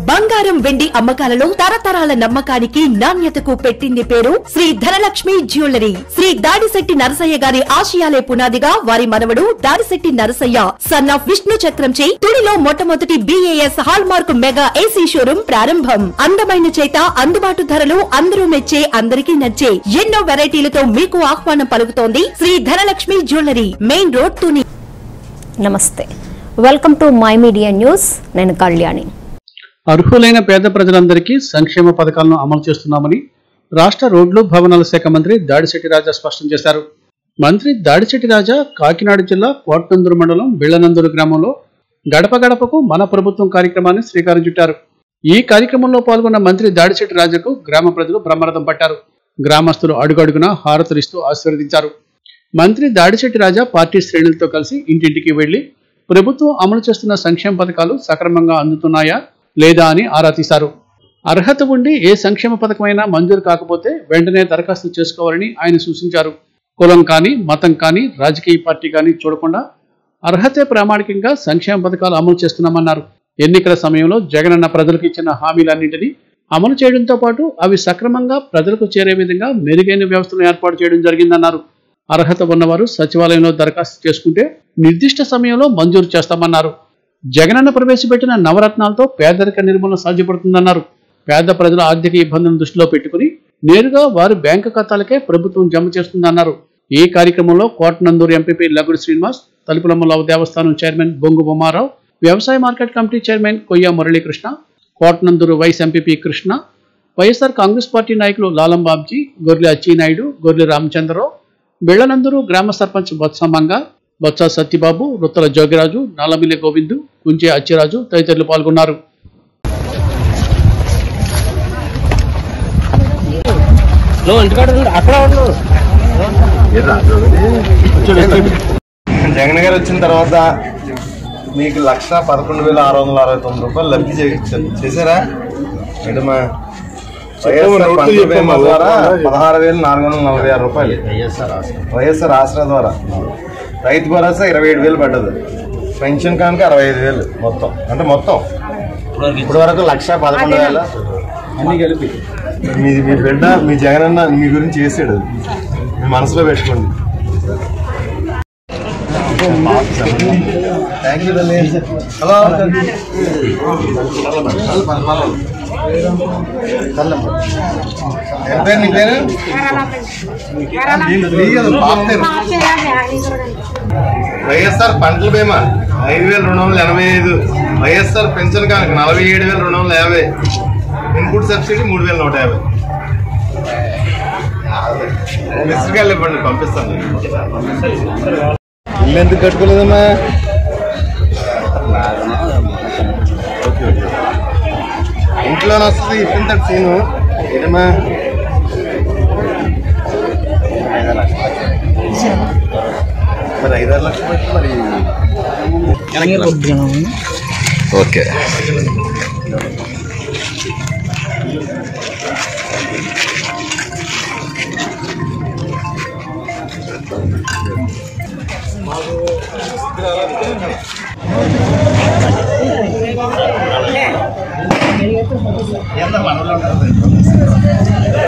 బంగారం వెండి అమ్మకాలలో తరతరాల నమ్మకానికి నాణ్యతకు పెట్టింది పేరు శ్రీ ధనలక్ష్మి జ్యువెలరీ శ్రీ దాడిశెట్టి నరసయ్య గారి ఆశయాలే పునాదిగా వారి మనవడు దాడిశెట్టి నరసయ్య సన్ ఆఫ్ విష్ణు చక్రంచే తుడిలో మొట్టమొదటి B I S hallmark mega AC showroom ప్రారంభం అందమైన చేత అందుబాటు ధరలు అందరూ మెచ్చే అందరికీ నచ్చే ఎన్నో వెరైటీలతో మీకు ఆహ్వానం పలుకుతోంది Sri Dhanalakshmi jewellery main road Tuni నమస్తే welcome to my media news నేను కళ్యాణి అర్హులైన పేద ప్రజలందరికీ సంక్షేమ పథకాలను అమలు చేస్తున్నామని రాష్ట్ర రోడ్లు భవనాల శాఖ మంత్రి దాడిశెట్టి రాజా స్పష్టం చేశారు మంత్రి దాడిశెట్టి రాజా కాకినాడ జిల్లా కోట్నందూరు మండలం బిళ్లనందూరు గ్రామంలో గడప గడపకు మన ప్రభుత్వం కార్యక్రమాన్ని శ్రీకారం చుట్టారు ఈ కార్యక్రమంలో పాల్గొన్న మంత్రి దాడిశెట్టి రాజాకు గ్రామ ప్రజలు బ్రహ్మరథం పట్టారు గ్రామస్తులు అడుగడుగునా హారతులిస్తూ ఆశీర్వదించారు మంత్రి దాడిశెట్టి రాజా పార్టీ శ్రేణులతో కలిసి ఇంటింటికి వెళ్లి ప్రభుత్వం అమలు చేస్తున్న సంక్షేమ పథకాలు సక్రమంగా అందుతున్నాయా లేదా అని ఆరా తీశారు అర్హత ఉండి ఏ సంక్షేమ పథకమైనా మంజూరు కాకపోతే వెంటనే దరఖాస్తు చేసుకోవాలని ఆయన సూచించారు కులం కానీ మతం కానీ రాజకీయ పార్టీ కానీ చూడకుండా అర్హతే ప్రామాణికంగా సంక్షేమ పథకాలు అమలు చేస్తున్నామన్నారు ఎన్నికల సమయంలో జగనన్న ప్రజలకు ఇచ్చిన హామీలన్నింటినీ అమలు చేయడంతో పాటు అవి సక్రమంగా ప్రజలకు చేరే విధంగా మెరుగైన వ్యవస్థను ఏర్పాటు చేయడం జరిగిందన్నారు అర్హత ఉన్నవారు సచివాలయంలో దరఖాస్తు చేసుకుంటే నిర్దిష్ట సమయంలో మంజూరు చేస్తామన్నారు జగనన్న ప్రవేశపెట్టిన నవరత్నాలతో పేదరిక నిర్మూలన సాధ్యపడుతుందన్నారు పేద ప్రజల ఆర్థిక ఇబ్బందులను దృష్టిలో పెట్టుకుని నేరుగా వారి బ్యాంకు ఖాతాలకే ప్రభుత్వం జమ చేస్తుందన్నారు ఈ కార్యక్రమంలో కోటనందూరు ఎంపీపీ లగుడు శ్రీనివాస్ తలుపులమ్మల దేవస్థానం చైర్మన్ బొంగు బొమ్మారావు వ్యవసాయ market committee chairman Koyya Muralikrishna Kotanandur vice MPP Krishna YSR Congress party నాయకులు లాలం బాబ్జీ గొర్రె అచ్చినాయుడు గొర్రె రామచంద్రరావు బిళ్లనందరూ గ్రామ సర్పంచ్ బొత్సమంగ బొత్స సత్యబాబు రుత్తల జోగిరాజు నల్లమిల్లి గోవిందు కుంచే అచ్చిరాజు తదితరులు పాల్గొన్నారు జగన్ గారు వచ్చిన తర్వాత మీకు లక్ష పదకొండు వేల ఆరు వందల అరవై తొమ్మిది రూపాయలు లబ్ధి చే- చేశారా మేడమా వైఎస్ఆర్ పంటల బీమా ద్వారా పదహారు వేల నాలుగు వందల నలభై ఆరు రూపాయలు వైఎస్ఆర్ ఆసరా ద్వారా రైతు భరోసా ఇరవై ఏడు వేలు పడ్డది పెన్షన్ కానుక అరవై ఐదు వేలు మొత్తం అంటే మొత్తం ఇప్పుడు వరకు లక్ష పదకొండు వేల అన్ని కలిపి మీ మీ బిడ్డ మీ జగన్ అన్న మీ గురించి చేసాడు మీ మనసులో పెట్టుకోండి థ్యాంక్ యూ హలో ఏం పేరు నీ పేరు నీది పాప పేరు వైఎస్ఆర్ పంటల బీమా ఐదు వేల రెండు వందల ఎనభై ఐదు వైఎస్ఆర్ పెన్షన్ కనుక నలభై ఏడు వేల రెండు వందల యాభై ఇన్పుట్ సబ్సిడీ మూడు వేల నూట యాభై మిస్టర్ గారు ఇవ్వండి పంపిస్తాను ఇల్లు ఎందుకు కట్టుకోలేదమ్మా ఓకే ఓకే ఇంట్లోనే వస్తుంది ఇప్పింత సీను ఏదమ్మా మరి ఐదారు లక్షలు పెట్టి మరి ఓకే